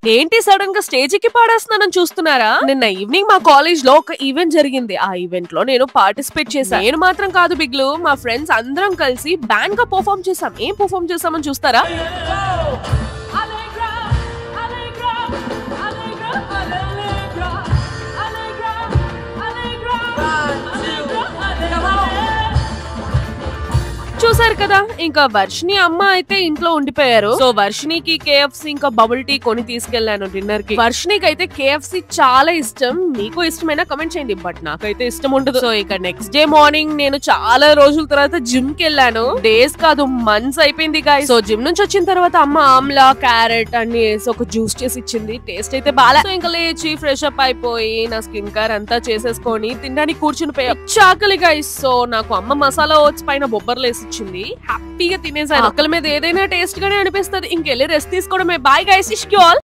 ఏంటి సడన్ గా స్టేజ్ కి పాడేస్తున్నానని చూస్తున్నారా నిన్న ఈవినింగ్ మా కాలేజ్ లో ఒక ఈవెంట్ జరిగింది ఆ ఈవెంట్ లో నేను పార్టిసిపేట్ చేశాను నేను మాత్రం కాదు బిగ్లు మా ఫ్రెండ్స్ అందరం కలిసి బ్యాండ్ గా పర్ఫామ్ చేసాం ఏం పర్ఫామ్ చేసామని చూస్తారా Allegra, Allegra, Allegra, Allegra, Allegra, Allegra, Allegra, Allegra. చూసారు కదా ఇంకా వర్షిని అమ్మ అయితే ఇంట్లో ఉండిపోయారు సో వర్షినికి కేఎఫ్సి ఇంకా బబుల్ టీ కొని తీసుకెళ్లాను డిన్నర్ కి వర్షినికి అయితే కేఎఫ్సి చాలా ఇష్టం మీకు ఇష్టమైనా కమెంట్ చేయండి బట్ నాకైతే ఇష్టం ఉండదు సో ఇక నెక్స్ట్ డే మార్నింగ్ నేను చాలా రోజుల తర్వాత జిమ్ కి వెళ్ళాను డేస్ కాదు మంత్స్ అయిపోయింది గాయ సో జిమ్ నుంచి వచ్చిన తర్వాత అమ్మ ఆమ్లా క్యారెట్ అన్ని వేసి ఒక జ్యూస్ చేసి ఇచ్చింది టేస్ట్ అయితే బాగా సో ఇంకా లేచి ఫ్రెష్ అప్ అయిపోయి నా స్కిన్ కేర్ అంతా చేసేసుకొని తినడానికి కూర్చుని పోయా చాకలి గైస్ సో నాకు అమ్మ మసాలా ఓట్స్ పైన బొబ్బర్లు వేసి ఇచ్చింది హ్యాపీగా తినేసాను అక్కల మీద ఏదైనా టేస్ట్ గానే అనిపిస్తుంది ఇంకెళ్ళి రెస్ట్ తీసుకోవడమే బాయ్ గైస్ ఇష్కి ఆల్